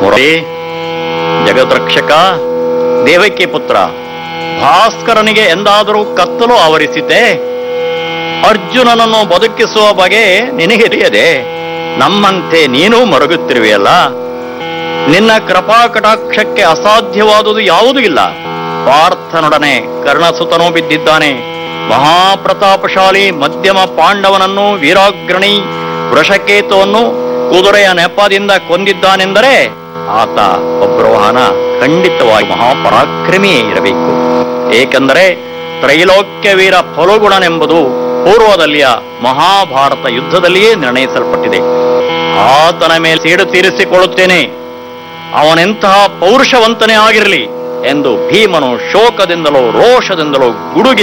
ಮುರಳಿ ಜಗದ್ರಕ್ಷಕ ದೇವಕಿ ಪುತ್ರ ಭಾಸ್ಕರನಿಗೆ ಎಂದಾದರೂ ಕತ್ತಲು ಆವರಿಸಿತೆ ಅರ್ಜುನನನ್ನು ಬದುಕಿಸುವ ಬಗೆ ನಿನಗೆ ತಿಳಿಯದೆ ನಮ್ಮಂತೆ ನೀನು ಮರುಗುತ್ತಿರುವೆಯಲ್ಲ ನಿನ್ನ ಕೃಪಾ ಕಟಾಕ್ಷಕ್ಕೆ ಅಸಾಧ್ಯವಾದುದು ಯಾವುದೂ ಇಲ್ಲ ಪಾರ್ಥನೊಡನೆ ಕರ್ಣಸುತನೂ ಬಿದ್ದಿದ್ದಾನೆ ಮಹಾಪ್ರತಾಪಶಾಲಿ ಮಧ್ಯಮ ಪಾಂಡವನನ್ನು ವೀರಾಗ್ರಣಿ ವೃಷಕೇತುವನ್ನು ಕುದುರೆಯ ನೆಪದಿಂದ ಕೊಂದಿದ್ದಾನೆಂದರೆ ಆತ ಒಬ್ರವಾಹನ ಖಂಡಿತವಾಗಿ ಮಹಾಪರಾಕ್ರಮಿಯೇ ಇರಬೇಕು ಏಕೆಂದರೆ ತ್ರೈಲೋಕ್ಯ ವೀರ ಫಲಗುಣನೆಂಬುದು ಪೂರ್ವದಲ್ಲಿಯ ಮಹಾಭಾರತ ಯುದ್ಧದಲ್ಲಿಯೇ ನಿರ್ಣಯಿಸಲ್ಪಟ್ಟಿದೆ ಆತನ ಮೇಲೆ ಸೇಡು ತೀರಿಸಿಕೊಳ್ಳುತ್ತೇನೆ ಅವನೆಂತಹ ಪೌರುಷವಂತನೇ ಆಗಿರಲಿ ಎಂದು ಭೀಮನು ಶೋಕದಿಂದಲೋ ರೋಷದಿಂದಲೋ ಗುಡುಗಿ